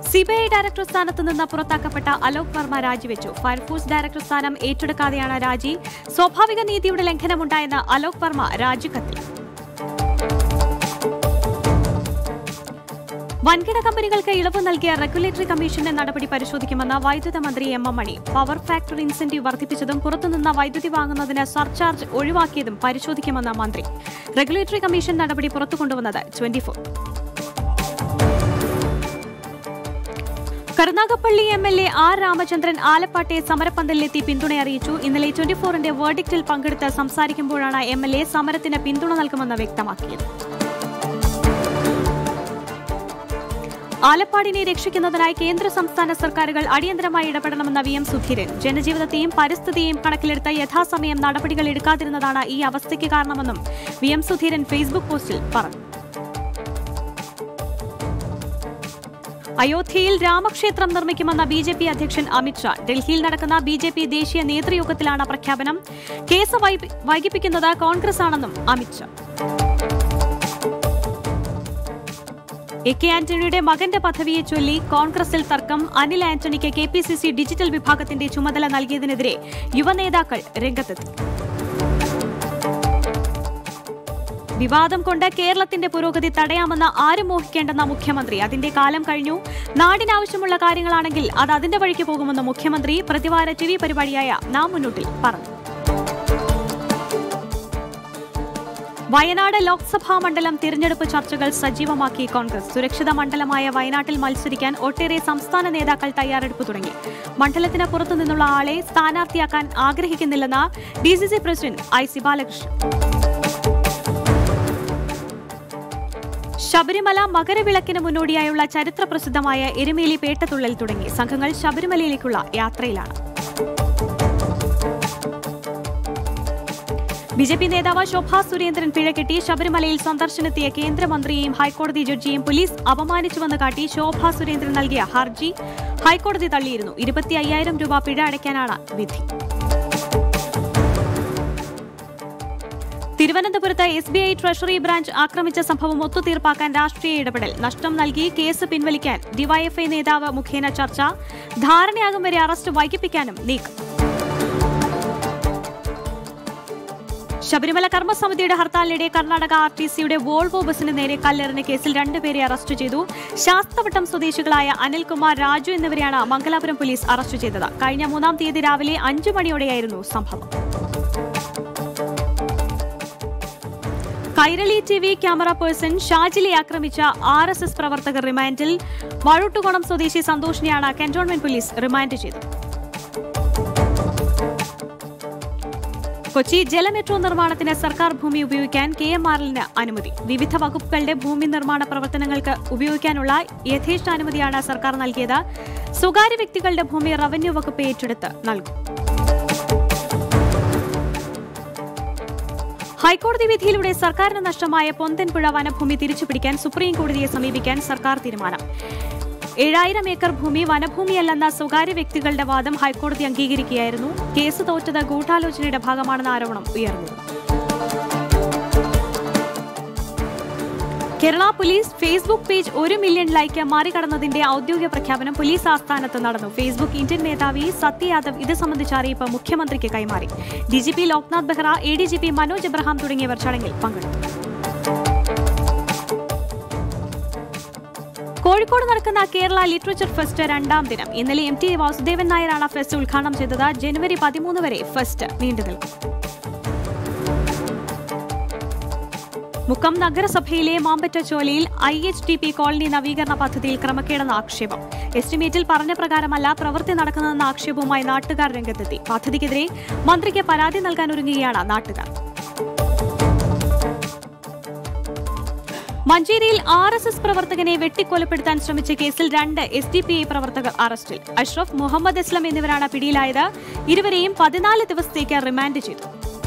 CBI director സ്ഥാനത്ത് നിന്ന് പുറത്താക്കപ്പെട്ട അലോക് വർമ്മ രാജിവെച്ചു ഫയർഫോഴ്സ് ഡയറക്ടർ സ്ഥാനം ഏറ്റെടുക്കാതെയാണ് രാജി സ്വാഭാവിക നീതിയുടെ ലംഘനമുണ്ടായെന്ന് അലോക് വർമ്മ രാജിക്കത്തിൽ വൻകിട കമ്പനികൾക്ക് ഇളവ് നൽകിയ റെഗുലേറ്ററി കമ്മീഷന്റെ നടപടി പരിശോധിക്കുമെന്ന് വൈദ്യുത മന്ത്രി M M Mani power factor incentive വർദ്ധിപ്പിച്ചതും പുറത്തുനിന്ന് വൈദ്യുതി വാങ്ങുന്നതിന് സർചാർജ് ഒഴിവാക്കിയതും പരിശോധിക്കുമെന്ന് മന്ത്രി റെഗുലേറ്ററി കമ്മീഷൻ നടപടി പുറത്തുകൊണ്ടുവന്നത് twenty four Karunagappally M L A R Ramachandran ആലപ്പാട്ടെ സമരപ്പന്തലിലെത്തി പിന്തുണ അറിയിച്ചു ഇന്നലെ ട്വന്റി ഫോറിന്റെ വേർഡിക്റ്റിൽ പങ്കെടുത്ത് സംസാരിക്കുമ്പോഴാണ് എം എൽ എ സമരത്തിന് പിന്തുണ നൽകുമെന്ന് വ്യക്തമാക്കിയത് ആലപ്പാടിനെ രക്ഷിക്കുന്നതിനായി കേന്ദ്ര സംസ്ഥാന സർക്കാരുകൾ അടിയന്തരമായി ഇടപെടണമെന്ന വി എം സുധീരൻ ജനജീവിതത്തെയും പരിസ്ഥിതിയെയും കണക്കിലെടുത്ത് യഥാസമയം നടപടികൾ എടുക്കാതിരുന്നതാണ് ഈ അവസ്ഥയ്ക്ക് കാരണമെന്നും വി എം സുധീരൻ ഫേസ്ബുക്ക് പോസ്റ്റിൽ പറഞ്ഞു അയോധ്യയിൽ രാമക്ഷേത്രം നിർമ്മിക്കുമെന്ന ബി ജെ പി അധ്യക്ഷൻ അമിത്ഷാ ഡൽഹിയിൽ നടക്കുന്ന ബി ജെ പി ദേശീയ നേതൃയോഗത്തിലാണ് പ്രഖ്യാപനം കേസ് വൈപി- വൈകിപ്പിക്കുന്നത് കോൺഗ്രസ് ആണെന്നും അമിത്ഷാ എ കെ ആന്റണിയുടെ മകന്റെ പദവിയെ ചൊല്ലി കോൺഗ്രസിൽ തർക്കം അനിൽ ആന്റണിക്ക് K P C C digital വിഭാഗത്തിന്റെ ചുമതല നൽകിയതിനെതിരെ യുവനേതാക്കൾ രംഗത്തെത്തി വിവാദം കൊണ്ട് കേരളത്തിന്റെ പുരോഗതി തടയാമെന്ന് ആരും മോഹിക്കേണ്ടെന്ന മുഖ്യമന്ത്രി അതിന്റെ കാലം കഴിഞ്ഞു നാടിനാവശ്യമുള്ള കാര്യങ്ങളാണെങ്കിൽ അത് അതിന്റെ വഴിക്ക് പോകുമെന്ന് മുഖ്യമന്ത്രി പ്രതിവാര ടി വി പരിപാടിയായ നാം മുന്നോട്ടിൽ പറഞ്ഞു വയനാട് ലോക്സഭാ മണ്ഡലം തിരഞ്ഞെടുപ്പ് ചർച്ചകൾ സജീവമാക്കി കോൺഗ്രസ് സുരക്ഷിത മണ്ഡലമായ വയനാട്ടിൽ മത്സരിക്കാൻ ഒട്ടേറെ സംസ്ഥാന നേതാക്കൾ തയ്യാറെടുപ്പ് തുടങ്ങി മണ്ഡലത്തിന് പുറത്തുനിന്നുള്ള ആളെ സ്ഥാനാർത്ഥിയാക്കാൻ ആഗ്രഹിക്കുന്നില്ലെന്ന് D C C president I C Balakrishnan Sabarimala മകരവിളക്കിന് മുന്നോടിയായുള്ള ചരിത്ര പ്രസിദ്ധമായ എരുമേലി പേട്ടതുള്ളൽ തുടങ്ങി സംഘങ്ങൾ ശബരിമലയിലേക്കുള്ള യാത്രയിലാണ് ബി ജെ പി നേതാവ് ശോഭാ സുരേന്ദ്രൻ പിഴകെട്ടി ശബരിമലയിൽ സന്ദർശനത്തിയ കേന്ദ്രമന്ത്രിയെയും ഹൈക്കോടതി ജഡ്ജിയെയും പോലീസ് അപമാനിച്ചുവെന്ന് കാട്ടി ശോഭാ സുരേന്ദ്രൻ നൽകിയ ഹർജി ഹൈക്കോടതി തള്ളിയിരുന്നു ഇരുപത്തി അയ്യായിരം രൂപ പിഴ അടയ്ക്കാനാണ് വിധി തിരുവനന്തപുരത്ത് S B I treasury branch ആക്രമിച്ച സംഭവം ഒത്തുതീർപ്പാക്കാൻ രാഷ്ട്രീയ ഇടപെടൽ നഷ്ടം നൽകി കേസ് പിൻവലിക്കാൻ ഡിവൈഎഫ്ഐ നേതാവ് മുഖേന ചർച്ച ധാരണയാകും വരെ അറസ്റ്റ് വൈകിപ്പിക്കാനും നീക്കം ശബരിമല കർമ്മസമിതിയുടെ ഹർത്താലിനിടെ കർണാടക ആർ ടി സിയുടെ വോൾവോ ബസിന് നേരെ കല്ലെറിഞ്ഞ കേസിൽ രണ്ടുപേരെ അറസ്റ്റ് ചെയ്തു ശാസ്തവട്ടം സ്വദേശികളായ അനിൽകുമാർ രാജു എന്നിവരെയാണ് മംഗലാപുരം പോലീസ് അറസ്റ്റ് ചെയ്തത് കഴിഞ്ഞ മൂന്നാം തീയതി രാവിലെ അഞ്ചു മണിയോടെയായിരുന്നു സംഭവം Kairali T V camera person ഷാജിലെ ആക്രമിച്ച ആർ എസ് എസ് പ്രവർത്തകർ റിമാൻഡിൽ വഴുട്ടുകോണം സ്വദേശി സന്തോഷിനെയാണ് കന്റോൺമെന്റ് പോലീസ് റിമാൻഡ് ചെയ്തത് കൊച്ചി ജലമെട്രോ നിർമ്മാണത്തിന് സർക്കാർ ഭൂമി ഉപയോഗിക്കാൻ കെ എം ആർ എല്ലിന് അനുമതി വിവിധ വകുപ്പുകളുടെ ഭൂമി നിർമ്മാണ പ്രവർത്തനങ്ങൾക്ക് ഉപയോഗിക്കാനുള്ള യഥേഷ്ടാനുമതിയാണ് സർക്കാർ നൽകിയത് സ്വകാര്യ വ്യക്തികളുടെ ഭൂമി റവന്യൂ വകുപ്പ് ഏറ്റെടുത്ത് നൽകും ഹൈക്കോടതി വിധിയിലൂടെ സർക്കാരിന് നഷ്ടമായ പൊന്തൻപുഴ വനഭൂമി തിരിച്ചുപിടിക്കാൻ സുപ്രീം കോടതിയെ സമീപിക്കാൻ സർക്കാർ തീരുമാനം ഏഴായിരം ഏക്കർ ഭൂമി വനഭൂമിയല്ലെന്ന സ്വകാര്യ വ്യക്തികളുടെ വാദം ഹൈക്കോടതി അംഗീകരിക്കുകയായിരുന്നു കേസ് തോറ്റത് ഗൂഢാലോചനയുടെ ഭാഗമാണെന്ന ആരോപണം ഉയർന്നു കേരള പോലീസ് ഫേസ്ബുക്ക് പേജ് ഒരു മില്യൺ ലൈക്ക് മറികടന്നതിന്റെ ഔദ്യോഗിക പ്രഖ്യാപനം പോലീസ് ആസ്ഥാനത്ത് നടന്നു ഫേസ്ബുക്ക് ഇന്ത്യൻ മേധാവി സത്യ യാദവ് ഇത് സംബന്ധിച്ച അറിയിപ്പ് മുഖ്യമന്ത്രിക്ക് കൈമാറി D G P Loknath Behera A D G P Manoj Abraham തുടങ്ങിയവർ ചടങ്ങിൽ പങ്കെടുത്തു കോഴിക്കോട് നടക്കുന്ന കേരള ലിറ്ററേച്ചർ ഫെസ്റ്റ് രണ്ടാം ദിനം ഇന്നലെ എം ടി വാസുദേവൻ നായരാണ് ഫെസ്റ്റ് ഉദ്ഘാടനം ചെയ്തത് ജനുവരി പതിമൂന്ന് വരെ ഫെസ്റ്റ് നീണ്ടു നിൽക്കും മുക്കം നഗരസഭയിലെ മാമ്പറ്റച്ചോലയിൽ I H T P colony നവീകരണ പദ്ധതിയിൽ ക്രമക്കേടെന്ന ആക്ഷേപം എസ്റ്റിമേറ്റിൽ പറഞ്ഞ പ്രകാരമല്ല പ്രവൃത്തി നടക്കുന്നതെന്ന ആക്ഷേപവുമായി നാട്ടുകാർ രംഗത്തെത്തി പദ്ധതിക്കെതിരെ മന്ത്രിക്ക് പരാതി നൽകാൻ ഒരുങ്ങുകയാണ് നാട്ടുകാർ മഞ്ചേരിയിൽ ആർ എസ് എസ് പ്രവർത്തകനെ വെട്ടിക്കൊലപ്പെടുത്താൻ ശ്രമിച്ച കേസിൽ രണ്ട് എസ് ഡി പി ഐ പ്രവർത്തകർ അറസ്റ്റിൽ അഷ്റഫ് മുഹമ്മദ് ഇസ്ലാം എന്നിവരാണ് പിടിയിലായത് ഇരുവരെയും പതിനാല് ദിവസത്തേക്ക് റിമാൻഡ് ചെയ്തു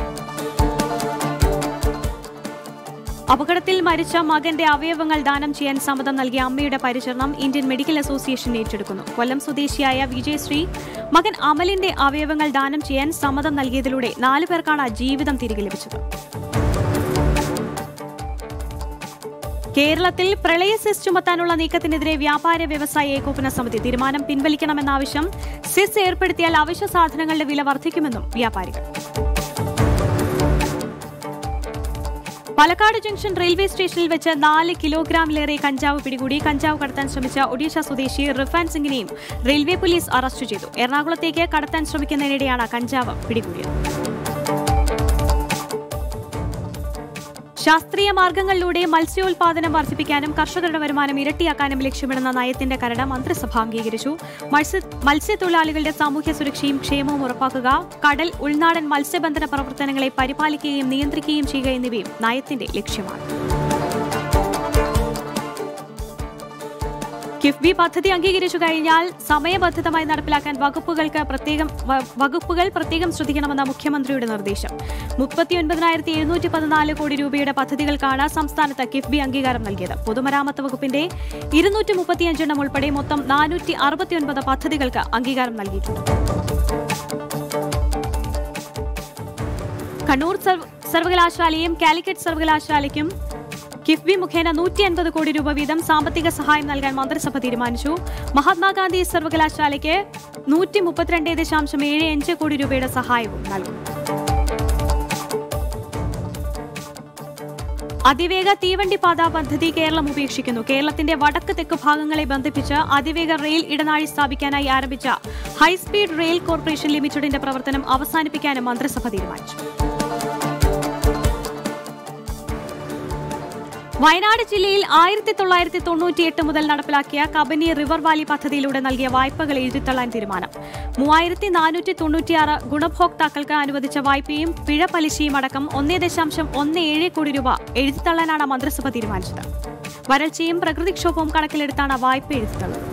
അപകടത്തിൽ മരിച്ച മകന്റെ അവയവങ്ങൾ ദാനം ചെയ്യാൻ സമ്മതം നൽകിയ അമ്മയുടെ പരിചരണം ഇന്ത്യൻ മെഡിക്കൽ അസോസിയേഷൻ ഏറ്റെടുക്കുന്നു കൊല്ലം സ്വദേശിയായ വിജയശ്രീ മകൻ അമലിന്റെ അവയവങ്ങൾ ദാനം ചെയ്യാൻ സമ്മതം നൽകിയതിലൂടെ നാലു പേർക്കാണ് ജീവിതം തിരികെ ലഭിച്ചത് കേരളത്തിൽ പ്രളയ സെസ് ചുമത്താനുള്ള നീക്കത്തിനെതിരെ വ്യാപാര വ്യവസായ ഏകോപന സമിതി തീരുമാനം പിൻവലിക്കണമെന്ന ആവശ്യം സെസ് ഏർപ്പെടുത്തിയാൽ അവശ്യ സാധനങ്ങളുടെ വില വർദ്ധിക്കുമെന്നും വ്യാപാരികൾ പാലക്കാട് ജംഗ്ഷൻ റെയിൽവേ സ്റ്റേഷനിൽ വെച്ച് നാല് കിലോഗ്രാമിലേറെ കഞ്ചാവ് പിടികൂടി കഞ്ചാവ് കടത്താൻ ശ്രമിച്ച ഒഡീഷ സ്വദേശി റിഫാൻ സിംഗിനെയും റെയിൽവേ പോലീസ് അറസ്റ്റ് ചെയ്തു എറണാകുളത്തേക്ക് കടത്താൻ ശ്രമിക്കുന്നതിനിടെയാണ് കഞ്ചാവ് പിടികൂടിയത് ശാസ്ത്രീയ മാർഗങ്ങളിലൂടെ മത്സ്യോൽപാദനം വർദ്ധിപ്പിക്കാനും കർഷകരുടെ വരുമാനം ഇരട്ടിയാക്കാനും ലക്ഷ്യമിടുന്ന നയത്തിന്റെ കരട് മന്ത്രിസഭ അംഗീകരിച്ചു മത്സ്യ മത്സ്യത്തൊഴിലാളികളുടെ സാമൂഹ്യ സുരക്ഷയും ക്ഷേമവും ഉറപ്പാക്കുക കടൽ ഉൾനാടൻ മത്സ്യബന്ധന പ്രവർത്തനങ്ങളെ പരിപാലിക്കുകയും നിയന്ത്രിക്കുകയും ചെയ്യുക എന്നിവയും നയത്തിന്റെ ലക്ഷ്യമാണ് കിഫ്ബി പദ്ധതി അംഗീകരിച്ചു കഴിഞ്ഞാൽ സമയബന്ധിതമായി നടപ്പിലാക്കാൻ വകുപ്പുകൾക്ക് പ്രത്യേകം വ- വകുപ്പുകൾ പ്രത്യേകം ശ്രദ്ധിക്കണമെന്ന മുഖ്യമന്ത്രിയുടെ നിർദ്ദേശം മുപ്പത്തിയൊൻപതിനായിരത്തി എഴുന്നൂറ്റി പതിനാല് കോടി രൂപയുടെ പദ്ധതികൾക്കാണ് സംസ്ഥാനത്ത് കിഫ്ബി അംഗീകാരം നൽകിയത് പൊതുമരാമത്ത് വകുപ്പിന്റെ ഇരുന്നൂറ്റി മുപ്പത്തിയഞ്ചെണ്ണം ഉൾപ്പെടെ മൊത്തം നാനൂറ്റി അറുപത്തിയൊൻപത് പദ്ധതികൾക്ക് അംഗീകാരം നൽകിയിട്ടുണ്ട് കണ്ണൂർ സർവ- സർവകലാശാലയും കാലിക്കറ്റ് സർവകലാശാലയ്ക്കും കിഫ്ബി മുഖേന നൂറ്റി അൻപത് കോടി രൂപ വീതം സാമ്പത്തിക സഹായം നൽകാൻ മന്ത്രിസഭ തീരുമാനിച്ചു മഹാത്മാഗാന്ധി സർവകലാശാലയ്ക്ക് നൂറ്റി മുപ്പത്തിരണ്ട് ദശാംശം ഏഴ് അഞ്ച് കോടി രൂപയുടെ സഹായവും നൽകും അതിവേഗ തീവണ്ടി പാത പദ്ധതി കേരളം ഉപേക്ഷിക്കുന്നു കേരളത്തിന്റെ വടക്ക് തെക്ക് ഭാഗങ്ങളെ ബന്ധിപ്പിച്ച് അതിവേഗ റെയിൽ ഇടനാഴി സ്ഥാപിക്കാനായി ആരംഭിച്ച ഹൈസ്പീഡ് റെയിൽ കോർപ്പറേഷൻ ലിമിറ്റഡിന്റെ പ്രവർത്തനം അവസാനിപ്പിക്കാനും മന്ത്രിസഭ തീരുമാനിച്ചു വയനാട് ജില്ലയിൽ ആയിരത്തി തൊള്ളായിരത്തി തൊണ്ണൂറ്റിയെട്ട് മുതൽ നടപ്പിലാക്കിയ കബനി റിവർ വാലി പദ്ധതിയിലൂടെ നൽകിയ വായ്പകൾ എഴുതിത്തള്ളാൻ തീരുമാനം മൂവായിരത്തി നാനൂറ്റി തൊണ്ണൂറ്റിയാറ് ഗുണഭോക്താക്കൾക്ക് അനുവദിച്ച വായ്പയും പിഴ പലിശയും അടക്കം ഒന്നേ ദശാംശം ഒന്ന് ഏഴ് കോടി രൂപ എഴുതിത്തള്ളാനാണ് മന്ത്രിസഭ തീരുമാനിച്ചത് വരൾച്ചയും പ്രകൃതിക്ഷോഭവും കണക്കിലെടുത്താണ് വായ്പ എഴുതിത്തള്ളുന്നത്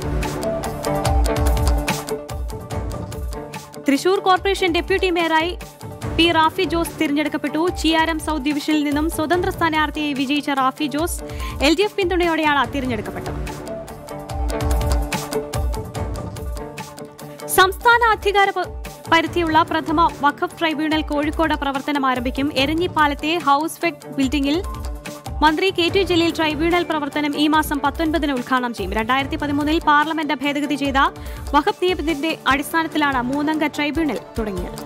തൃശൂർ കോർപ്പറേഷൻ ഡെപ്യൂട്ടി മേയറായി പി റാഫി ജോസ് തിരഞ്ഞെടുക്കപ്പെട്ടു ചിയാരം സൗത്ത് ഡിവിഷനിൽ നിന്നും സ്വതന്ത്ര സ്ഥാനാർത്ഥിയായി വിജയിച്ച Rafi Jose L D F പിന്തുണയോടെയാണ് തിരഞ്ഞെടുക്കപ്പെട്ടത് സംസ്ഥാന അധികാര പ- പരിധിയുള്ള പ്രഥമ വഖഫ് ട്രൈബ്യൂണൽ കോഴിക്കോട് പ്രവർത്തനം ആരംഭിക്കും എരഞ്ഞിപ്പാലത്തെ ഹൌസ് ഫെഡ് ബിൽഡിംഗിൽ മന്ത്രി കെ ടി ജലീൽ ട്രൈബ്യൂണൽ പ്രവർത്തനം ഈ മാസം പത്തൊൻപതിന് ഉദ്ഘാടനം ചെയ്യും രണ്ടായിരത്തി പതിമൂന്നിൽ പാർലമെന്റ് ഭേദഗതി ചെയ്ത വഖഫ് നിയമത്തിന്റെ അടിസ്ഥാനത്തിലാണ് മൂന്നംഗ ട്രൈബ്യൂണൽ തുടങ്ങിയത്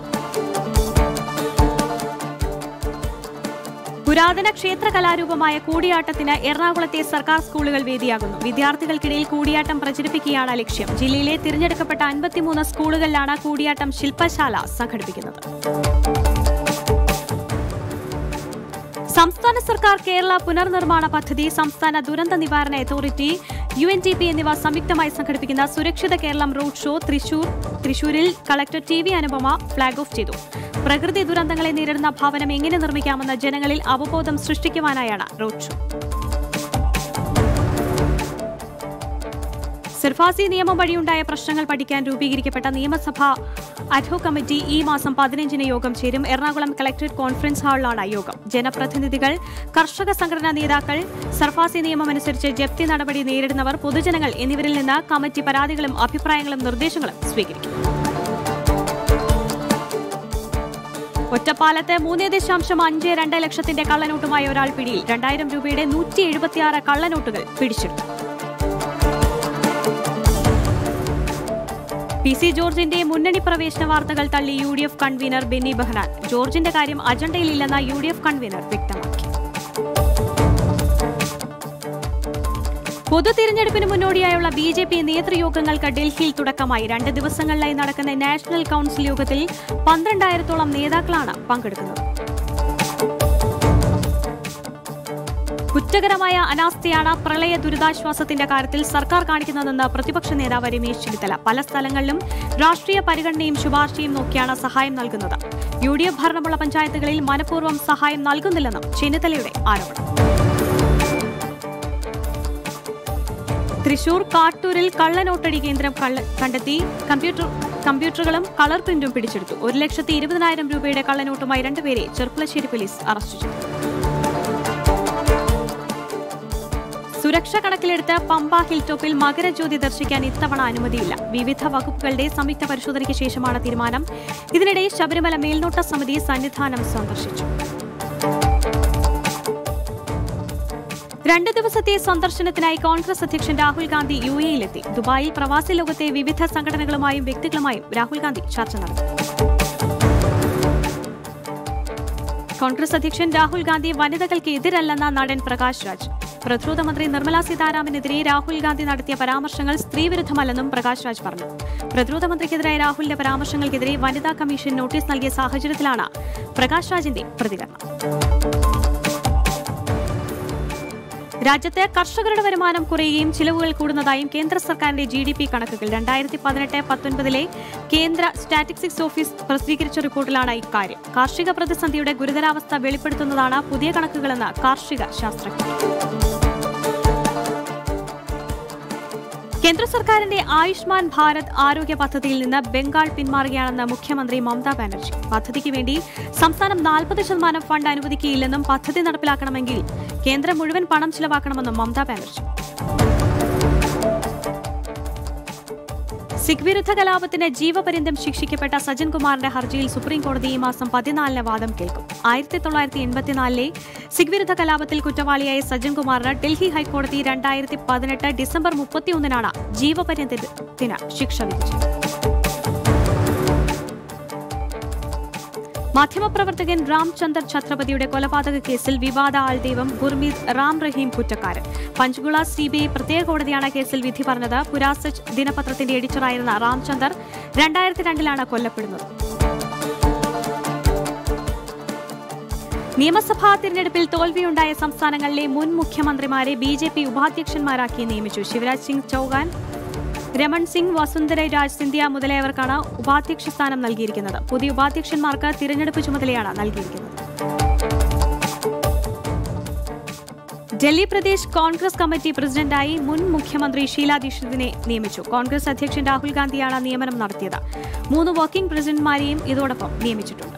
പുരാതന ക്ഷേത്ര കലാരൂപമായ കൂടിയാട്ടത്തിന് എറണാകുളത്തെ സർക്കാർ സ്കൂളുകൾ വേദിയാകുന്നു വിദ്യാർത്ഥികൾക്കിടയിൽ കൂടിയാട്ടം പ്രചരിപ്പിക്കുകയാണ് ലക്ഷ്യം ജില്ലയിലെ തിരഞ്ഞെടുക്കപ്പെട്ട അൻപത്തിമൂന്ന് സ്കൂളുകളിലാണ് കൂടിയാട്ടം ശില്പശാല സംഘടിപ്പിക്കുന്നത് സംസ്ഥാന സർക്കാർ കേരള പുനർനിർമ്മാണ പദ്ധതി സംസ്ഥാന ദുരന്ത നിവാരണ authority U N T P എന്നിവ സംയുക്തമായി സംഘടിപ്പിക്കുന്ന സുരക്ഷിത കേരളം റോഡ് ഷോ തൃശൂർ തൃശൂരിൽ collector T V Anupama flag off ചെയ്തു പ്രകൃതി ദുരന്തങ്ങളെ നേരിടുന്ന ഭവനം എങ്ങനെ നിർമ്മിക്കാമെന്ന് ജനങ്ങളിൽ അവബോധം സൃഷ്ടിക്കുവാനായാണ് റോഡ് ഷോ സിർഫാസി നിയമം വഴിയുണ്ടായ പ്രശ്നങ്ങൾ പഠിക്കാൻ രൂപീകരിക്കപ്പെട്ട നിയമസഭാ അഡ്ഹോ കമ്മിറ്റി ഈ മാസം പതിനഞ്ചിന് യോഗം ചേരും എറണാകുളം കളക്ടറേറ്റ് കോൺഫറൻസ് ഹാളിലാണ് യോഗം ജനപ്രതിനിധികൾ കർഷക സംഘടനാ നേതാക്കൾ സർഫാസി നിയമം അനുസരിച്ച് ജപ്തി നടപടി നേരിടുന്നവർ പൊതുജനങ്ങൾ എന്നിവരിൽ നിന്ന് കമ്മിറ്റി പരാതികളും അഭിപ്രായങ്ങളും നിർദ്ദേശങ്ങളും സ്വീകരിക്കും ഒറ്റപ്പാലത്ത് മൂന്ന് ദശാംശം അഞ്ച് രണ്ട് ലക്ഷത്തിന്റെ കള്ളനോട്ടുമായി ഒരാൾ പിടിയിൽ രണ്ടായിരം രൂപയുടെ നൂറ്റി എഴുപത്തിയാറ് കള്ളനോട്ടുകൾ പിടിച്ചെടുത്തു പി സി ജോർജിന്റെ മുന്നണി പ്രവേശന വാർത്തകൾ തള്ളി U D F convener Benny Behanan ജോർജിന്റെ കാര്യം അജണ്ടയിലില്ലെന്ന യു ഡി എഫ് കൺവീനർ വ്യക്തമാക്കി പൊതു തിരഞ്ഞെടുപ്പിന് മുന്നോടിയായുള്ള ബി ജെ പി നേതൃയോഗങ്ങൾക്ക് ഡൽഹിയിൽ തുടക്കമായി രണ്ട് ദിവസങ്ങളിലായി നടക്കുന്ന നാഷണൽ കൌൺസിൽ യോഗത്തിൽ പന്ത്രണ്ടായിരത്തോളം നേതാക്കളാണ് പങ്കെടുക്കുന്നത് കുറ്റകരമായ അനാസ്ഥയാണ് പ്രളയ ദുരിതാശ്വാസത്തിന്റെ കാര്യത്തിൽ സർക്കാർ കാണിക്കുന്നതെന്ന് പ്രതിപക്ഷ നേതാവ് രമേശ് ചെന്നിത്തല പല സ്ഥലങ്ങളിലും രാഷ്ട്രീയ പരിഗണനയും ശുപാർശയും നോക്കിയാണ് സഹായം നൽകുന്നത് യു ഡി എഫ് ഭരണമുള്ള പഞ്ചായത്തുകളിൽ മനഃപൂർവ്വം സഹായം നൽകുന്നില്ലെന്നും ചെന്നിത്തലയുടെ ആരോപണം തൃശൂർ കാട്ടൂരിൽ കള്ളനോട്ടടി കേന്ദ്രം കള്ള- കണ്ടെത്തി കമ്പ്യൂട്ടർ കമ്പ്യൂട്ടറുകളും കളർ പ്രിന്റും പിടിച്ചെടുത്തു ഒരു ലക്ഷത്തി ഇരുപതിനായിരം രൂപയുടെ കള്ളനോട്ടുമായി രണ്ടുപേരെ ചെർപ്പുളശ്ശേരി പോലീസ് അറസ്റ്റ് ചെയ്തു സുരക്ഷ കണക്കിലെടുത്ത് പമ്പ ഹിൽ ടോപ്പിൽ മകരജ്യോതി ദർശിക്കാൻ ഇത്തവണ അനുമതിയില്ല വിവിധ വകുപ്പുകളുടെ സംയുക്ത പരിശോധനയ്ക്ക് ശേഷമാണ് തീരുമാനം ഇതിനിടെ ശബരിമല മേൽനോട്ട സമിതി സന്നിധാനം സന്ദർശിച്ചു രണ്ട് ദിവസത്തെ സന്ദർശനത്തിനായി കോൺഗ്രസ് അധ്യക്ഷൻ രാഹുൽ ഗാന്ധി യു എയിലെത്തി ദുബായിൽ പ്രവാസി ലോകത്തെ വിവിധ സംഘടനകളുമായും വ്യക്തികളുമായും രാഹുൽ ഗാന്ധി ചർച്ച നടത്തി കോൺഗ്രസ് അധ്യക്ഷൻ രാഹുൽ ഗാന്ധി വനിതകൾക്ക് എതിരല്ലെന്ന നടൻ പ്രകാശ് രാജ് പ്രതിരോധ മന്ത്രി നിർമ്മലാ സീതാരാമനെതിരെ രാഹുൽ ഗാന്ധി നടത്തിയ പരാമർശങ്ങൾ സ്ത്രീവിരുദ്ധമല്ലെന്നും പ്രകാശ് രാജ് പറഞ്ഞു പ്രതിരോധ മന്ത്രിക്കെതിരായ രാഹുലിന്റെ പരാമർശങ്ങൾക്കെതിരെ വനിതാ കമ്മീഷൻ നോട്ടീസ് നൽകിയ സാഹചര്യത്തിലാണ് പ്രകാശ് രാജിന്റെ പ്രതികരണം രാജ്യത്ത് കർഷകരുടെ വരുമാനം കുറയുകയും ചിലവുകൾ കൂടുന്നതായും കേന്ദ്ര സർക്കാരിന്റെ ജി ഡി പി കണക്കുകൾ രണ്ടായിരത്തി പതിനെട്ട് പത്തൊൻപതിലെ കേന്ദ്ര സ്റ്റാറ്റിസ്റ്റിക്സ് ഓഫീസ് പ്രസിദ്ധീകരിച്ച റിപ്പോർട്ടിലാണ് ഇക്കാര്യം കാർഷിക പ്രതിസന്ധിയുടെ ഗുരുതരാവസ്ഥ വെളിപ്പെടുത്തുന്നതാണ് പുതിയ കണക്കുകളെന്ന് കാർഷിക ശാസ്ത്രജ്ഞർ കേന്ദ്ര സർക്കാരിന്റെ ആയുഷ്മാൻ ഭാരത് ആരോഗ്യ പദ്ധതിയിൽ നിന്ന് ബംഗാൾ പിന്മാറുകയാണെന്ന് മുഖ്യമന്ത്രി മമതാ ബാനർജി പദ്ധതിക്ക് വേണ്ടി സംസ്ഥാനം നാൽപ്പത് ശതമാനം ഫണ്ട് അനുവദിക്കുകയില്ലെന്നും പദ്ധതി നടപ്പിലാക്കണമെങ്കിൽ കേന്ദ്രം മുഴുവൻ പണം ചിലവാക്കണമെന്നും മമതാ ബാനർജി സിഖ് വിരുദ്ധ കലാപത്തിന് ജീവപര്യന്തം ശിക്ഷിക്കപ്പെട്ട സജ്ജൻ കുമാറിന്റെ ഹർജിയിൽ സുപ്രീംകോടതി ഈ മാസം പതിനാലിന് വാദം കേൾക്കും ആയിരത്തി തൊള്ളായിരത്തി എൺപത്തിനാലിലെ സിഖ് വിരുദ്ധ കലാപത്തിൽ കുറ്റവാളിയായ സജ്ജൻ കുമാറിന് ഡൽഹി ഹൈക്കോടതി രണ്ടായിരത്തി പതിനെട്ട് ഡിസംബർ മുപ്പത്തിയൊന്നിനാണ് ജീവപര്യന്തത്തിന് ശിക്ഷ വിധിച്ചത് മാധ്യമപ്രവർത്തകൻ രാംചന്ദർ ഛത്രപതിയുടെ കൊലപാതക കേസിൽ വിവാദ ആൾദൈവം ഗുർമീത് റാം റഹീം കുറ്റക്കാരൻ പഞ്ച്കുള സിബിഐ പ്രത്യേക കോടതിയാണ് കേസിൽ വിധി പറഞ്ഞത് പുരാസച്ച് ദിനപത്രത്തിന്റെ എഡിറ്ററായിരുന്ന രാംചന്ദർ രണ്ടായിരത്തി രണ്ടിലാണ് കൊല്ലപ്പെടുന്നത് നിയമസഭാ തിരഞ്ഞെടുപ്പിൽ തോൽവിയുണ്ടായ സംസ്ഥാനങ്ങളിലെ മുൻ മുഖ്യമന്ത്രിമാരെ ബി ജെ പി ഉപാധ്യക്ഷന്മാരാക്കി നിയമിച്ചു ശിവരാജ് സിംഗ് ചൌഹാൻ രമൺ സിംഗ് വസുന്ധര രാജ് സിന്ധ്യ മുതലായവർക്കാണ് ഉപാധ്യക്ഷ സ്ഥാനം നൽകിയിരിക്കുന്നത് പുതിയ ഉപാധ്യക്ഷന്മാർക്ക് തിരഞ്ഞെടുപ്പ് ചുമതലയാണ് നൽകിയിരിക്കുന്നത് ഡൽഹി പ്രദേശ് കോൺഗ്രസ് കമ്മിറ്റി പ്രസിഡന്റായി മുൻ മുഖ്യമന്ത്രി ഷീലാ ദീക്ഷിതിനെ നിയമിച്ചു കോൺഗ്രസ് അധ്യക്ഷൻ രാഹുൽ ഗാന്ധിയാണ് നിയമനം നടത്തിയത് മൂന്ന് വർക്കിംഗ് പ്രസിഡന്റ്മാരെയും ഇതോടൊപ്പം നിയമിച്ചിട്ടുണ്ട്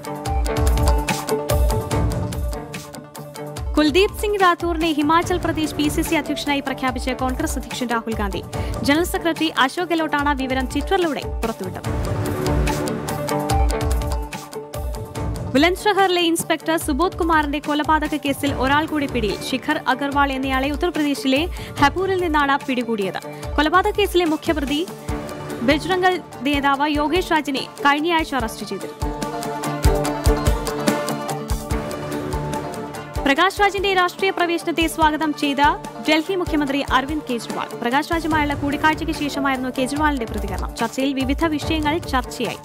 കുൽദീപ് സിംഗ് റാത്തൂറിനെ Himachal Pradesh P C C അധ്യക്ഷനായി പ്രഖ്യാപിച്ച് കോൺഗ്രസ് അധ്യക്ഷൻ രാഹുൽ ഗാന്ധി ജനറൽ സെക്രട്ടറി അശോക് ഗെലോട്ടാണ് വിവരം ട്വിറ്ററിലൂടെ പുറത്തുവിട്ടത് ബുലന്ദ്ഷഹറിലെ ഇൻസ്പെക്ടർ സുബോധ് കുമാറിന്റെ കൊലപാതക കേസിൽ ഒരാൾ കൂടി പിടിയിൽ ശിഖർ അഗർവാൾ എന്നയാളെ ഉത്തർപ്രദേശിലെ ഹപൂരിൽ നിന്നാണ് പിടികൂടിയത് കൊലപാതക കേസിലെ മുഖ്യപ്രതി ബജ്രംഗൽ നേതാവ് യോഗേഷ് രാജിനെ കഴിഞ്ഞയാഴ്ച അറസ്റ്റ് ചെയ്തിരുന്നു പ്രകാശ് രാജിന്റെ രാഷ്ട്രീയ പ്രവേശനത്തെ സ്വാഗതം ചെയ്ത ഡൽഹി മുഖ്യമന്ത്രി അരവിന്ദ് കെജ്രിവാൾ പ്രകാശ് രാജുമായുള്ള കൂടിക്കാഴ്ചയ്ക്ക് ശേഷമായിരുന്നു കെജ്രിവാളിന്റെ പ്രതികരണം ചർച്ചയിൽ വിവിധ വിഷയങ്ങൾ ചർച്ചയായി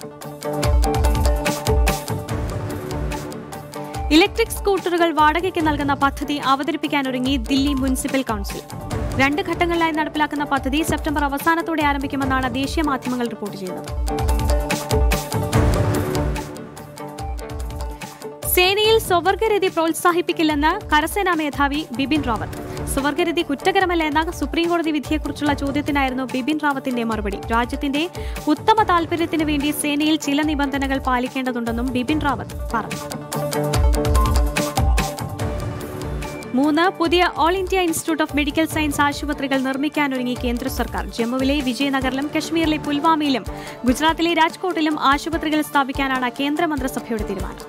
ഇലക്ട്രിക് സ്കൂട്ടറുകൾ വാടകയ്ക്ക് നൽകുന്ന പദ്ധതി അവതരിപ്പിക്കാനൊരുങ്ങി ദില്ലി മുനിസിപ്പൽ കൌൺസിൽ രണ്ട് ഘട്ടങ്ങളിലായി നടപ്പിലാക്കുന്ന പദ്ധതി സെപ്റ്റംബർ അവസാനത്തോടെ ആരംഭിക്കുമെന്നാണ് ദേശീയ മാധ്യമങ്ങൾ റിപ്പോർട്ട് ചെയ്യുന്നത് സേനയിൽ സ്വവർഗരതി പ്രോത്സാഹിപ്പിക്കില്ലെന്ന് കരസേനാ മേധാവി ബിപിൻ റാവത്ത് സ്വവർഗരതി കുറ്റകരമല്ല എന്ന സുപ്രീംകോടതി വിധിയെക്കുറിച്ചുള്ള ചോദ്യത്തിനായിരുന്നു ബിപിൻ റാവത്തിന്റെ മറുപടി രാജ്യത്തിന്റെ ഉത്തമ താൽപര്യത്തിന് വേണ്ടി സേനയിൽ ചില നിബന്ധനകൾ പാലിക്കേണ്ടതുണ്ടെന്നും ബിപിൻ റാവത്ത് പറഞ്ഞു മൂന്ന് പുതിയ all India institute of medical science ആശുപത്രികൾ നിർമ്മിക്കാനൊരുങ്ങി കേന്ദ്ര സർക്കാർ ജമ്മുവിലെ വിജയനഗറിലും കശ്മീരിലെ പുൽവാമയിലും ഗുജറാത്തിലെ രാജ്കോട്ടിലും ആശുപത്രികൾ സ്ഥാപിക്കാനാണ് കേന്ദ്രമന്ത്രിസഭയുടെ തീരുമാനം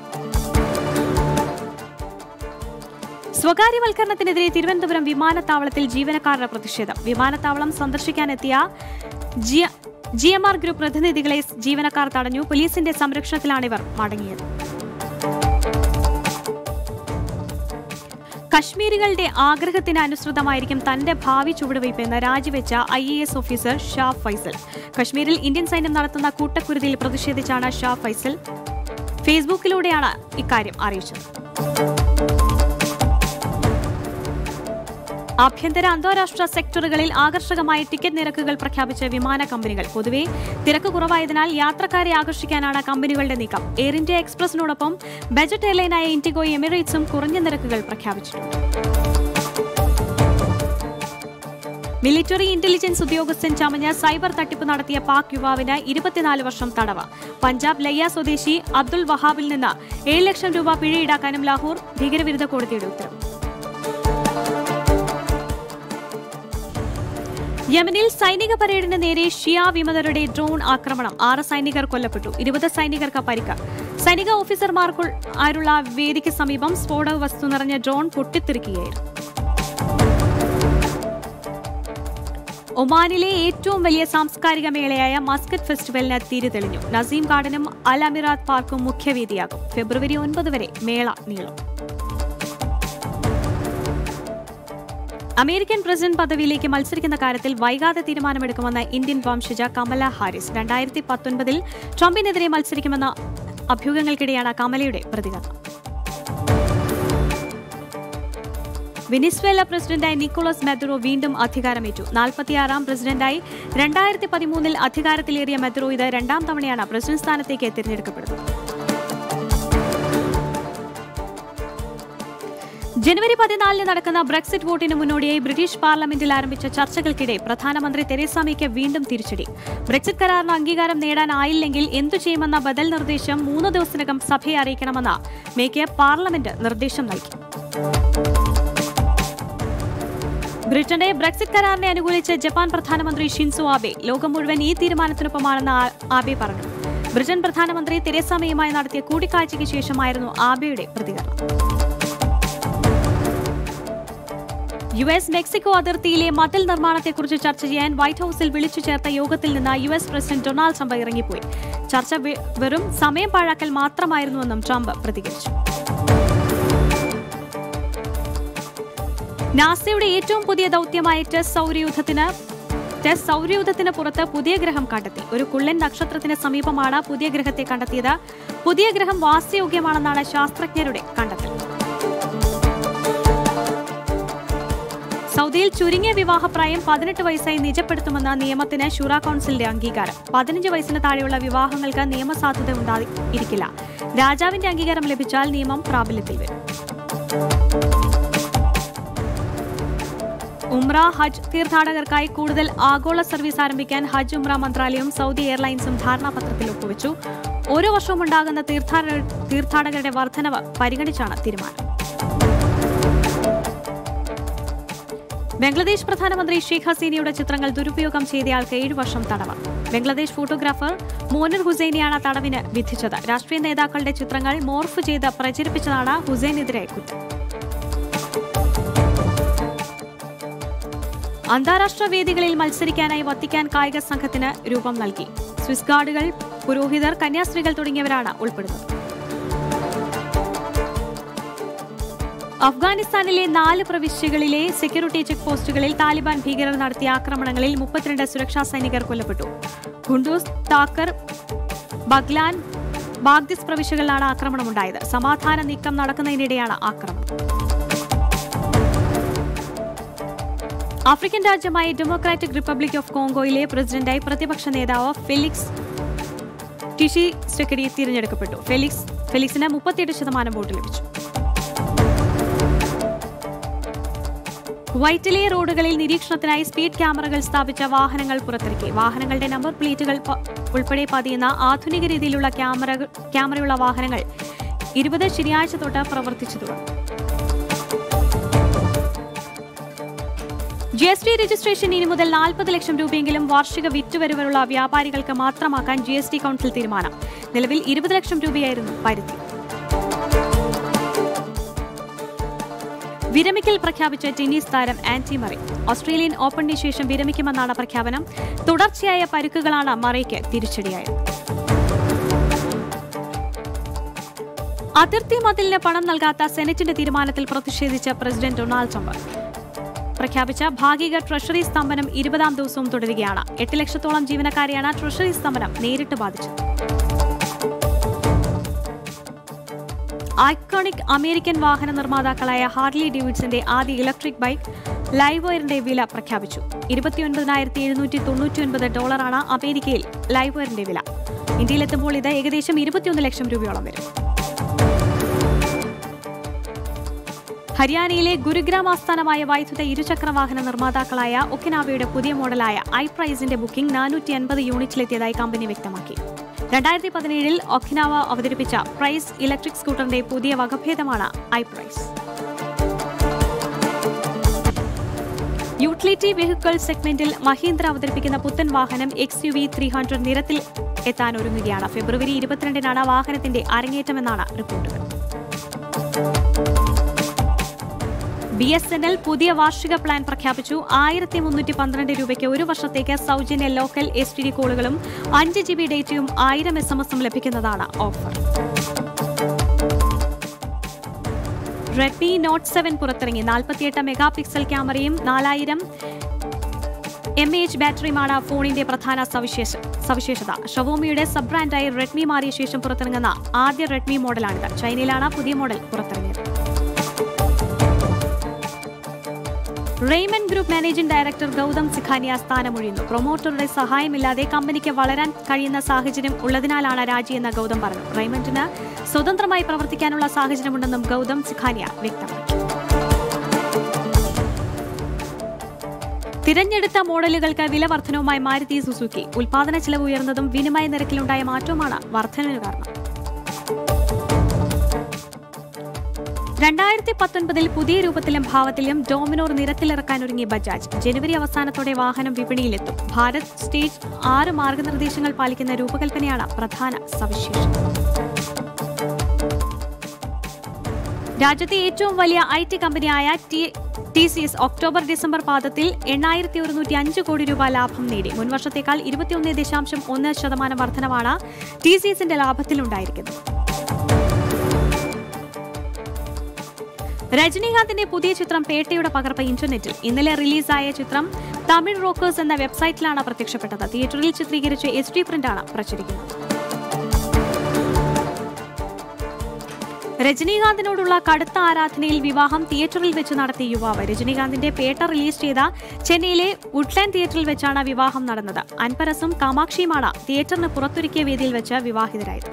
സ്വകാര്യവൽക്കരണത്തിനെതിരെ തിരുവനന്തപുരം വിമാനത്താവളത്തിൽ ജീവനക്കാരുടെ പ്രതിഷേധം വിമാനത്താവളം സന്ദർശിക്കാനെത്തിയ ജി എം ആർ ഗ്രൂപ്പ് പ്രതിനിധികളെ ജീവനക്കാർ തടഞ്ഞു പോലീസിന്റെ സംരക്ഷണത്തിലാണ് ഇവർ മടങ്ങിയത് കശ്മീരികളുടെ ആഗ്രഹത്തിന് അനുസൃതമായിരിക്കും തന്റെ ഭാവി ചുവടുവയ്പെന്ന് രാജിവെച്ച I A S officer Shah Faesal കശ്മീരിൽ ഇന്ത്യൻ സൈന്യം നടത്തുന്ന കൂട്ടക്കുരുതിയിൽ പ്രതിഷേധിച്ചാണ് ഷാ ഫൈസൽ ഫേസ്ബുക്കിലൂടെയാണ് ഇക്കാര്യം അറിയിച്ചത് ആഭ്യന്തര അന്താരാഷ്ട്ര സെക്ടറുകളിൽ ആകർഷകമായ ടിക്കറ്റ് നിരക്കുകൾ പ്രഖ്യാപിച്ച വിമാന കമ്പനികൾ പൊതുവെ തിരക്ക് കുറവായതിനാൽ യാത്രക്കാരെ ആകർഷിക്കാനാണ് കമ്പനികളുടെ നീക്കം എയർ ഇന്ത്യ എക്സ്പ്രസിനോടൊപ്പം ബജറ്റ് എയർലൈനായ ഇൻഡിഗോ എമിറേറ്റ്സും കുറഞ്ഞ നിരക്കുകൾ പ്രഖ്യാപിച്ചിട്ടുണ്ട് മിലിറ്ററി ഇന്റലിജൻസ് ഉദ്യോഗസ്ഥൻ ചമഞ്ഞ സൈബർ തട്ടിപ്പ് നടത്തിയ പാക് യുവാവിന് ഇരുപത്തിനാല് വർഷം തടവ് പഞ്ചാബ് ലയ്യ സ്വദേശി അബ്ദുൾ വഹാബിൽ നിന്ന് ഏഴ് ലക്ഷം രൂപ പിഴ ഈടാക്കാനും ലാഹോർ ഭീകരവിരുദ്ധ കോടതിയുടെ ഉത്തരവ് യമനിൽ സൈനിക പരേഡിന് നേരെ ഷിയ വിമതരുടെ ഡ്രോൺ ആക്രമണം ആറ് സൈനികർ കൊല്ലപ്പെട്ടു ഇരുപത് സൈനികർക്ക് പരിക്ക് സൈനിക ഓഫീസർമാർക്കുള്ള വേദിക്ക് സമീപം സ്ഫോടക വസ്തു നിറഞ്ഞ ഡ്രോൺ പൊട്ടിത്തെറിക്കുകയായിരുന്നു ഒമാനിലെ ഏറ്റവും വലിയ സാംസ്കാരിക മേളയായ മസ്കറ്റ് ഫെസ്റ്റിവലിന് തിരിതെളിഞ്ഞു നസീം ഗാർഡനും അൽ അമിറാത്ത് പാർക്കും മുഖ്യവേദിയാകും ഫെബ്രുവരി ഒൻപത് വരെ മേള നീളും അമേരിക്കൻ പ്രസിഡന്റ് പദവിയിലേക്ക് മത്സരിക്കുന്ന കാര്യത്തിൽ വൈകാതെ തീരുമാനമെടുക്കുമെന്ന് ഇന്ത്യൻ വംശജ കമല ഹാരിസ് രണ്ടായിരത്തി പത്തൊൻപതിൽ ട്രംപിനെതിരെ മത്സരിക്കുമെന്ന അഭ്യൂഹങ്ങൾക്കിടെയാണ് കമലയുടെ പ്രതികരണം വെനിസ്വേല പ്രസിഡന്റായി നിക്കോളസ് മെദുറോ വീണ്ടും അധികാരമേറ്റു നാൽപ്പത്തിയാറാം പ്രസിഡന്റായി രണ്ടായിരത്തി പതിമൂന്നിൽ അധികാരത്തിലേറിയ മെദുറോ ഇത് രണ്ടാം തവണയാണ് പ്രസിഡന്റ് സ്ഥാനത്തേക്ക് തിരഞ്ഞെടുക്കപ്പെടുന്നത് ജനുവരി പതിനാലിന് നടക്കുന്ന ബ്രെക്സിറ്റ് വോട്ടിന് മുന്നോടിയായി ബ്രിട്ടീഷ് പാർലമെന്റിൽ ആരംഭിച്ച ചർച്ചകൾക്കിടെ പ്രധാനമന്ത്രി തെരേസ മേയ്ക്ക് വീണ്ടും തിരിച്ചടി ബ്രെക്സിറ്റ് കരാറിന് അംഗീകാരം നേടാനായില്ലെങ്കിൽ എന്തു ചെയ്യുമെന്ന ബദൽ നിർദ്ദേശം മൂന്ന് ദിവസത്തിനകം സഭയെ അറിയിക്കണമെന്ന് മേയ്ക്ക് പാർലമെന്റ് നിർദ്ദേശം നൽകി ബ്രിട്ടന്റെ ബ്രെക്സിറ്റ് കരാറിനെ അനുകൂലിച്ച് ജപ്പാൻ പ്രധാനമന്ത്രി ഷിൻസോ ആബെ ലോകം മുഴുവൻ ഈ തീരുമാനത്തിനൊപ്പമാണെന്ന് ആ- ആബെ പറഞ്ഞു ബ്രിട്ടൻ പ്രധാനമന്ത്രി തെരേസ മേയുമായി നടത്തിയ കൂടിക്കാഴ്ചയ്ക്ക് ശേഷമായിരുന്നു ആബെയുടെ പ്രതികരണം യു എസ് മെക്സിക്കോ അതിർത്തിയിലെ മതിൽ നിർമ്മാണത്തെക്കുറിച്ച് ചർച്ച ചെയ്യാൻ വൈറ്റ് ഹൌസിൽ വിളിച്ചു ചേർത്ത യോഗത്തിൽ നിന്ന് U S president Donald Trump ഇറങ്ങിപ്പോയി ചർച്ച വെ- വെറും സമയം പാഴാക്കൽ മാത്രമായിരുന്നുവെന്നും ട്രംപ് പ്രതികരിച്ചു നാസയുടെ ഏറ്റവും പുതിയ ദൗത്യമായ ടെസ് സൗരയൂഥത്തിന് ടെസ് സൗരയൂഥത്തിന് പുറത്ത് പുതിയ ഗ്രഹം കണ്ടെത്തി ഒരു കുള്ളൻ നക്ഷത്രത്തിന് സമീപമാണ് പുതിയ ഗ്രഹത്തെ കണ്ടെത്തിയത് പുതിയ ഗ്രഹം വാസയോഗ്യമാണെന്നാണ് ശാസ്ത്രജ്ഞരുടെ കണ്ടെത്തൽ സൗദിയിൽ ചുരുങ്ങിയ വിവാഹപ്രായം പതിനെട്ട് വയസ്സായി നിജപ്പെടുത്തുമെന്ന നിയമത്തിന് ഷുറ കൌൺസിലിന്റെ അംഗീകാരം പതിനഞ്ച് വയസ്സിന് താഴെയുള്ള വിവാഹങ്ങൾക്ക് നിയമസാധുത ഉണ്ടായിരിക്കില്ല രാജാവിന്റെ അംഗീകാരം ലഭിച്ചാൽ നിയമം പ്രാബല്യത്തിൽ വരും ഉംറ ഹജ്ജ് തീർത്ഥാടകർക്കായി കൂടുതൽ ആഗോള സർവീസ് ആരംഭിക്കാൻ ഹജ്ജ് ഉംറ മന്ത്രാലയവും സൗദി എയർലൈൻസും ധാരണാപത്രത്തിൽ ഒപ്പുവെച്ചു ഓരോ വർഷവും ഉണ്ടാകുന്ന തീർത്ഥാടക തീർത്ഥാടകരുടെ വർധനവ് പരിഗണിച്ചാണ് തീരുമാനം ബംഗ്ലാദേശ് പ്രധാനമന്ത്രി ഷെയ്ഖ് ഹസീനയുടെ ചിത്രങ്ങൾ ദുരുപയോഗം ചെയ്തയാൾക്ക് ഏഴു വർഷം തടവ് ബംഗ്ലാദേശ് ഫോട്ടോഗ്രാഫർ മോനർ ഹുസൈനെയാണ് തടവിന് വിധിച്ചത് രാഷ്ട്രീയ നേതാക്കളുടെ ചിത്രങ്ങൾ മോർഫ് ചെയ്ത് പ്രചരിപ്പിച്ചതാണ് ഹുസൈനെതിരെ കുറ്റം അന്താരാഷ്ട്ര വേദികളിൽ മത്സരിക്കാനായി വത്തിക്കാൻ കായിക സംഘത്തിന് രൂപം നൽകി സ്വിസ് ഗാർഡുകൾ പുരോഹിതർ കന്യാസ്ത്രീകൾ തുടങ്ങിയവരാണ് ഉൾപ്പെടുന്നത് അഫ്ഗാനിസ്ഥാനിലെ നാല് പ്രവിശ്യകളിലെ സെക്യൂരിറ്റി ചെക്ക് പോസ്റ്റുകളിൽ താലിബാൻ ഭീകരർ നടത്തിയ ആക്രമണങ്ങളിൽ മുപ്പത്തിരണ്ട് സുരക്ഷാ സൈനികർ കൊല്ലപ്പെട്ടു ഖുണ്ടൂസ് താക്കർ ബഗ്ലാൻ ബാഗ്ദിസ് പ്രവിശ്യകളിലാണ് ആക്രമണമുണ്ടായത് സമാധാന നീക്കം നടക്കുന്നതിനിടെയാണ് ആക്രമണം ആഫ്രിക്കൻ രാജ്യമായ ഡെമോക്രാറ്റിക് റിപ്പബ്ലിക് ഓഫ് കോങ്കോയിലെ പ്രസിഡന്റായി പ്രതിപക്ഷ നേതാവ് ഫെലിക്സ് ടിഷി സെക്കരി തിരഞ്ഞെടുക്കപ്പെട്ടു ഫെലിക്സ് ഫെലിക്സിന് മുപ്പത്തിയെട്ട് ശതമാനം വോട്ട് ലഭിച്ചു വൈറ്റിലെ റോഡുകളിൽ നിരീക്ഷണത്തിനായി സ്പീഡ് ക്യാമറകൾ സ്ഥാപിച്ച വാഹനങ്ങൾ പുറത്തിറക്കി വാഹനങ്ങളുടെ നമ്പർ പ്ലേറ്റുകൾ പ- ഉൾപ്പെടെ പതിയുന്ന ആധുനിക രീതിയിലുള്ള ക്യാമറകൾ ക്യാമറയുള്ള വാഹനങ്ങൾ ഇരുപത് ശനിയാഴ്ച തൊട്ട് പ്രവർത്തിച്ചു തുടങ്ങും ജി എസ് ടി രജിസ്ട്രേഷൻ ഇനി മുതൽ നാൽപ്പത് ലക്ഷം രൂപയെങ്കിലും വാർഷിക വിറ്റുവരവുള്ള വ്യാപാരികൾക്ക് മാത്രമാക്കാൻ ജി എസ് ടി കൌൺസിൽ തീരുമാനം നിലവിൽ ഇരുപത് ലക്ഷം രൂപയായിരുന്നു പരിധി വിരമിക്കൽ പ്രഖ്യാപിച്ച ടെന്നീസ് താരം ആന്റി മറി ഓസ്ട്രേലിയൻ ഓപ്പണിന് ശേഷം വിരമിക്കുമെന്നാണ് പ്രഖ്യാപനം തുടർച്ചയായ പരുക്കുകളാണ് മറയ്ക്ക് തിരിച്ചടിയായത് അതിർത്തി മതിലിന് പണം നൽകാത്ത സെനറ്റിന്റെ തീരുമാനത്തിൽ പ്രതിഷേധിച്ച പ്രസിഡന്റ് ഡൊണാൾഡ് ട്രംപ് പ്രഖ്യാപിച്ച ഭാഗിക ട്രഷറി സ്തംഭനം ഇരുപതാം ദിവസവും തുടരുകയാണ് എട്ട് ലക്ഷത്തോളം ജീവനക്കാരെയാണ് ട്രഷറി സ്തംഭനം നേരിട്ട് ബാധിച്ചത് ഐക്കോണിക് അമേരിക്കൻ വാഹന നിർമ്മാതാക്കളായ ഹാർലി ഡേവിഡ്സന്റെ ആദ്യ ഇലക്ട്രിക് ബൈക്ക് ലൈവയറിന്റെ വില പ്രഖ്യാപിച്ചു ഇരുപത്തിയൊൻപതിനായിരത്തി എഴുന്നൂറ്റി തൊണ്ണൂറ്റിയൊൻപത് ഡോളറാണ് അമേരിക്കയിൽ ലൈവയറിന്റെ വില ഇന്ത്യയിലെത്തുമ്പോൾ ഇത് ഏകദേശം ഇരുപത്തിയൊന്ന് ലക്ഷം രൂപയോളം വരും ഹരിയാനയിലെ ഗുരുഗ്രാം ആസ്ഥാനമായ വൈദ്യുത ഇരുചക്ര വാഹന നിർമ്മാതാക്കളായ ഒക്കിനാവയുടെ പുതിയ മോഡലായ ഐ പ്രൈസിന്റെ ബുക്കിംഗ് നാനൂറ്റി അൻപത് യൂണിറ്റിലെത്തിയതായി കമ്പനി വ്യക്തമാക്കി രണ്ടായിരത്തി പതിനേഴിൽ ഒക്കിനാവ അവതരിപ്പിച്ച പ്രൈസ് ഇലക്ട്രിക് സ്കൂട്ടറിന്റെ പുതിയ വകഭേദമാണ് ഐ പ്രൈസ് യൂട്ടിലിറ്റി വെഹിക്കിൾ സെഗ്മെന്റിൽ മഹീന്ദ്ര അവതരിപ്പിക്കുന്ന പുത്തൻ വാഹനം X U V three hundred നിരത്തിൽ എത്താൻ ഒരുങ്ങുകയാണ് ഫെബ്രുവരി ഇരുപത്തിരണ്ടിനാണ് വാഹനത്തിന്റെ അരങ്ങേറ്റമെന്നാണ് റിപ്പോർട്ടുകൾ ബി എസ് എൻ എൽ പുതിയ വാർഷിക പ്ലാൻ പ്രഖ്യാപിച്ചു ആയിരത്തി മുന്നൂറ്റി പന്ത്രണ്ട് രൂപയ്ക്ക് ഒരു വർഷത്തേക്ക് സൗജന്യ ലോക്കൽ എസ് ടി ഡി കോളുകളും അഞ്ച് ജി ബി ഡേറ്റയും ആയിരം എസ് എം എസും ലഭിക്കുന്നതാണ് ഓഫർ റെഡ്മി നോട്ട് സെവൻ പുറത്തിറങ്ങി നാൽപ്പത്തിയെട്ട് മെഗാ പിക്സൽ ക്യാമറയും നാലായിരം എം എച്ച് ബാറ്ററിയുമാണ് ഫോണിന്റെ പ്രധാന സവിശേഷ സവിശേഷത ഷവോമിയുടെ സബ് ബ്രാൻഡായി റെഡ്മി മാറിയ ശേഷം പുറത്തിറങ്ങുന്ന ആദ്യ റെഡ്മി മോഡലാണിത് ചൈനയിലാണ് പുതിയ മോഡൽ പുറത്തിറങ്ങിയത് Raymond group managing director Gautam Singhania സ്ഥാനമൊഴിയുന്നു പ്രൊമോട്ടറുടെ സഹായമില്ലാതെ കമ്പനിക്ക് വളരാൻ കഴിയുന്ന സാഹചര്യം ഉള്ളതിനാലാണ് രാജിയെന്ന് ഗൗതം പറഞ്ഞു റെയ്മൻഡിന് സ്വതന്ത്രമായി പ്രവർത്തിക്കാനുള്ള സാഹചര്യമുണ്ടെന്നും ഗൗതം സിഖാനിയ വ്യക്തമാക്കി തിരഞ്ഞെടുത്ത മോഡലുകൾക്ക് വില വർധനവുമായി മാരുതി സുസുക്കി ഉൽപാദന ചെലവ് ഉയർന്നതും വിനിമയ നിരക്കിലുണ്ടായ മാറ്റവുമാണ് വർധനവിന് കാരണം രണ്ടായിരത്തി പത്തൊൻപതിൽ പുതിയ രൂപത്തിലും ഭാവത്തിലും ഡോമിനോർ നിരത്തിലിറക്കാനൊരുങ്ങി ബജാജ് ജനുവരി അവസാനത്തോടെ വാഹനം വിപണിയിലെത്തും ഭാരത് സ്റ്റേജ് ആറ് മാർഗനിർദ്ദേശങ്ങൾ പാലിക്കുന്ന രൂപകൽപ്പനയാണ് പ്രധാന സവിശേഷത രാജ്യത്തെ ഏറ്റവും വലിയ ഐ ടി കമ്പനിയായ T C S October December പാദത്തിൽ എണ്ണായിരത്തി ഒരുന്നൂറ്റി അഞ്ച് കോടി രൂപ ലാഭം നേടി മുൻവർഷത്തേക്കാൾ ഇരുപത്തിയൊന്ന് ദശാംശം ഒന്ന് ശതമാനം വർധനവാണ് ടി സി എസിന്റെ ലാഭത്തിലുണ്ടായിരിക്കുന്നത് രജനീകാന്തിന്റെ പുതിയ ചിത്രം പേട്ടയുടെ പകർപ്പ് ഇന്റർനെറ്റിൽ ഇന്നലെ റിലീസായ ചിത്രം തമിഴ് റോക്കേഴ്സ് എന്ന വെബ്സൈറ്റിലാണ് പ്രത്യക്ഷപ്പെട്ടത് തിയേറ്ററിൽ ചിത്രീകരിച്ച എച്ച് ഡി പ്രിന്റാണ് പ്രചരിക്കുന്നത് രജനീകാന്തിനോടുള്ള കടുത്ത ആരാധനയിൽ വിവാഹം തിയേറ്ററിൽ വെച്ച് നടത്തിയ യുവാവ് രജനീകാന്തിന്റെ പേട്ട റിലീസ് ചെയ്ത ചെന്നൈയിലെ വുഡ്ലാൻഡ് തിയേറ്ററിൽ വെച്ചാണ് വിവാഹം നടന്നത് അൻപരസും കാമാക്ഷിയുമാണ് തിയേറ്ററിന് പുറത്തൊരുക്കിയ വേദിയിൽ വെച്ച് വിവാഹിതരായത്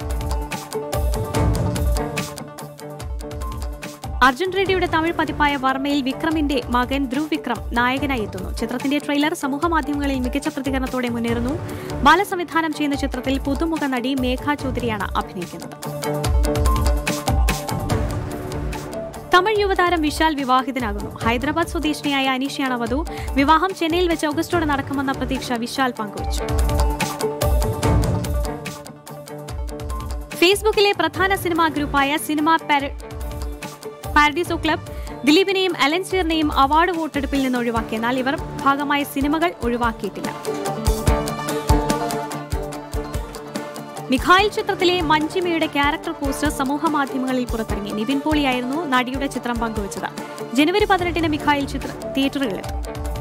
അർജുൻ റെഡ്ഡിയുടെ തമിഴ് പതിപ്പായ വർമ്മയിൽ വിക്രമിന്റെ മകൻ ധ്രുവ് വിക്രം നായകനായി എത്തുന്നു ചിത്രത്തിന്റെ ട്രെയിലർ സമൂഹമാധ്യമങ്ങളിൽ മികച്ച പ്രതികരണത്തോടെ മുന്നേറുന്നു ബാലസംവിധാനം ചെയ്യുന്ന ചിത്രത്തിൽ പുതുമുഖ നടി മേഘ ചൗധരിയാണ് അഭിനയിക്കുന്നത് തമിഴ് യുവതാരം വിശാൽ വിവാഹിതനാകുന്നു ഹൈദരാബാദ് സ്വദേശിനിയായ അനീഷയാണ് വധു വിവാഹം ചെന്നൈയിൽ വെച്ച് ഓഗസ്റ്റോടെ നടക്കുമെന്ന പ്രതീക്ഷ വിശാൽ പങ്കുവച്ചു ഫേസ്ബുക്കിലെ പ്രധാന സിനിമാ ഗ്രൂപ്പായ സിനിമ പാരഡീസോ ക്ലബ് ദിലീപിനെയും അലൻസിയറിനെയും അവാർഡ് വോട്ടെടുപ്പിൽ നിന്ന് ഒഴിവാക്കി എന്നാൽ ഇവർ ഭാഗമായ സിനിമകൾ ഒഴിവാക്കിയിട്ടില്ല മിഖായിൽ ചിത്രത്തിലെ മഞ്ജിമയുടെ ക്യാരക്ടർ പോസ്റ്റർ സമൂഹ മാധ്യമങ്ങളിൽ പുറത്തിറങ്ങി നിവിൻ പോളിയായിരുന്നു നടിയുടെ ചിത്രം പങ്കുവച്ചത് ജനുവരി പതിനെട്ടിന് മിഖായിൽ ചിത്രം തിയേറ്ററുകളിലെത്തും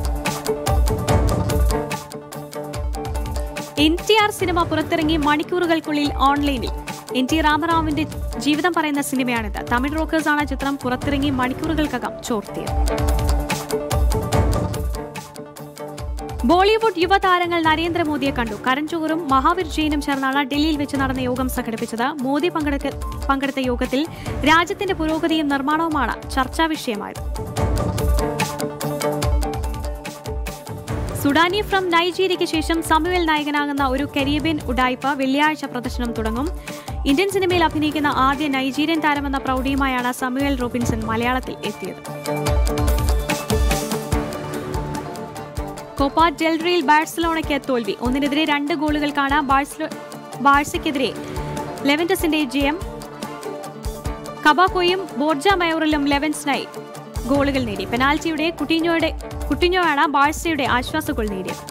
എൻ ടി ആർ സിനിമ പുറത്തിറങ്ങി മണിക്കൂറുകൾക്കുള്ളിൽ ഓൺലൈനിൽ എൻ ടി രാമറാവിന്റെ ജീവിതം പറയുന്ന സിനിമയാണിത് തമിഴ് റോക്കേഴ്സ് ആണ് ചിത്രം പുറത്തിറങ്ങി മണിക്കൂറുകൾക്കകം ചോർത്തിയത് ബോളിവുഡ് യുവതാരങ്ങൾ നരേന്ദ്രമോദിയെ കണ്ടു കരൺ ജോഹറും മഹാവീർ ജെയിനും ചേർന്നാണ് ഡൽഹിയിൽ വെച്ച് നടന്ന യോഗം സംഘടിപ്പിച്ചത് മോദി പങ്കെടുക്ക പങ്കെടുത്ത യോഗത്തിൽ രാജ്യത്തിന്റെ പുരോഗതിയും നിർമ്മാണവുമാണ് ചർച്ചാ വിഷയമായത് സുഡാനി ഫ്രം നൈജീരിയയ്ക്ക് ശേഷം സമുവൽ നായകനാകുന്ന ഒരു കരീബിയൻ ഉഡായ്പ വെള്ളിയാഴ്ച പ്രദർശനം തുടങ്ങും ഇന്ത്യൻ സിനിമയിൽ അഭിനയിക്കുന്ന ആദ്യ നൈജീരിയൻ താരമെന്ന പ്രൗഢിയുമായാണ് സമുവൽ റോബിൻസൺ മലയാളത്തിൽ എത്തിയത് കോപ്പ ഡെൽറിയിൽ ബാഴ്സലോണയ്ക്ക് തോൽവി ഒന്നിനെതിരെ രണ്ട് ഗോളുകൾക്കാണ് ബാഴ്സലോ ബാഴ്സയ്ക്കെതിരെ ലെവൻറ്റസിന്റെ ജയം കബാക്കോയും ബോർജ മയോറിലും ലെവൻസിനായി ഗോളുകൾ നേടി പെനാൽറ്റിയുടെ കുട്ടിഞ്ഞോയുടെ കുട്ടിഞ്ഞോയാണ് ബാഴ്സയുടെ ആശ്വാസ ഗോൾ നേടിയത്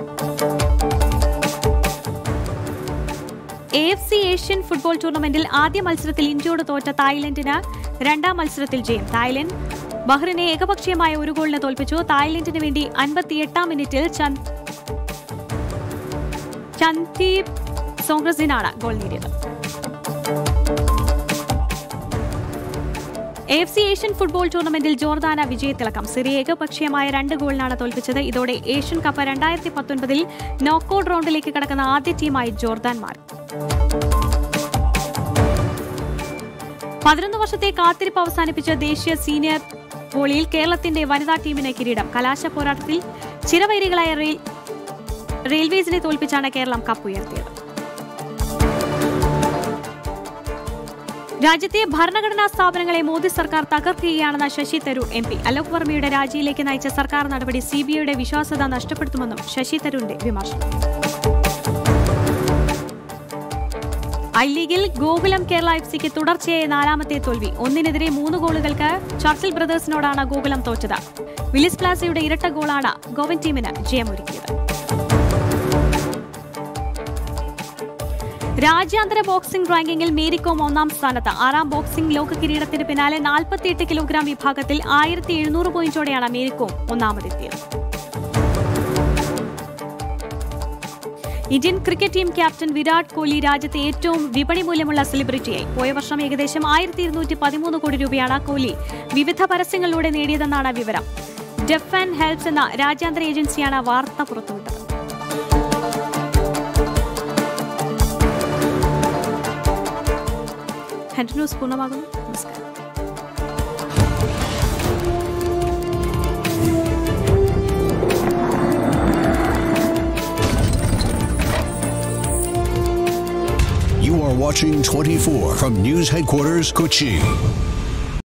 A F C Asian football ടൂർണമെന്റിൽ ആദ്യ മത്സരത്തിൽ ഇന്ത്യയോട് തോറ്റ തായ്ലൻഡിന് രണ്ടാം മത്സരത്തിൽ ജയം തായ്ലൻഡ് ബഹ്റിനെ ഏകപക്ഷീയമായ ഒരു ഗോളിന് തോൽപ്പിച്ചു തായ്ലൻഡിന് വേണ്ടി അൻപത്തിയെട്ടാം മിനിറ്റിൽ ചന്തീപ് സോങ്റസിനാണ് ഗോൾ നേടിയത് A F C Asian football ടൂർണമെന്റിൽ ജോർദാന വിജയത്തിളക്കം സിറിയ ഏകപക്ഷീയമായ രണ്ട് ഗോളിനാണ് തോൽപ്പിച്ചത് ഇതോടെ ഏഷ്യൻ കപ്പ് രണ്ടായിരത്തി പത്തൊൻപതിൽ നോക്കൌട്ട് റൗണ്ടിലേക്ക് കടക്കുന്ന ആദ്യ ടീമായി ജോർദാൻ മാറി പതിനൊന്ന് വർഷത്തെ കാത്തിരിപ്പ് അവസാനിപ്പിച്ച ദേശീയ സീനിയർ വോളിയിൽ കേരളത്തിന്റെ വനിതാ ടീമിന് കിരീടം കലാശ പോരാട്ടത്തിൽ ചിരവൈരികളായ റെയിൽവേസിനെ തോൽപ്പിച്ചാണ് കേരളം കപ്പ് ഉയർത്തിയത് രാജ്യത്തെ ഭരണഘടനാ സ്ഥാപനങ്ങളെ മോദി സർക്കാർ തകർക്കുകയാണെന്ന ശശി തരൂർ എം പി അലോക് വർമ്മയുടെ രാജിയിലേക്ക് നയിച്ച സർക്കാർ നടപടി സിബിഐയുടെ വിശ്വാസ്യത നഷ്ടപ്പെടുത്തുമെന്നും ശശി തരൂരിന്റെ വിമർശനം ഐ ലീഗിൽ ഗോകുലം കേരള എഫ് സിക്ക് തുടർച്ചയായ നാലാമത്തെ തോൽവി ഒന്നിനെതിരെ മൂന്ന് ഗോളുകൾക്ക് ചർച്ചിൽ ബ്രദേഴ്സിനോടാണ് ഗോകുലം തോറ്റത് വിലിസ് പ്ലാസയുടെ ഇരട്ട ഗോളാണ് ഗോവൻ ടീമിന് ജയമൊരുക്കിയത് രാജ്യാന്തര ബോക്സിംഗ് റാങ്കിങ്ങിൽ മേരികോം ഒന്നാം സ്ഥാനത്ത് ആറാം ബോക്സിംഗ് ലോക കിരീടത്തിന് പിന്നാലെ നാൽപ്പത്തിയെട്ട് കിലോഗ്രാം വിഭാഗത്തിൽ ആയിരത്തി എഴുന്നൂറ് പോയിന്റോടെയാണ് Mary Kom ഒന്നാമതെത്തിയത് Indian cricket team captain Virat Kohli രാജ്യത്തെ ഏറ്റവും വിപണി മൂല്യമുള്ള സെലിബ്രിറ്റിയായി പോയ വർഷം ഏകദേശം ആയിരത്തി ഇരുന്നൂറ്റി പതിമൂന്ന് കോടി രൂപയാണ് കോഹ്ലി വിവിധ പരസ്യങ്ങളിലൂടെ നേടിയതെന്നാണ് വിവരം ഡെഫ് ആൻഡ് ഹെൽപ്സ് എന്ന രാജ്യാന്തര ഏജൻസിയാണ് വാർത്ത പുറത്തുവിട്ടത് ഹെഡ് ന്യൂസ് പൂർണ്ണമാകുന്നു നമസ്കാരം You are watching 24 from News Headquarters, Kochi.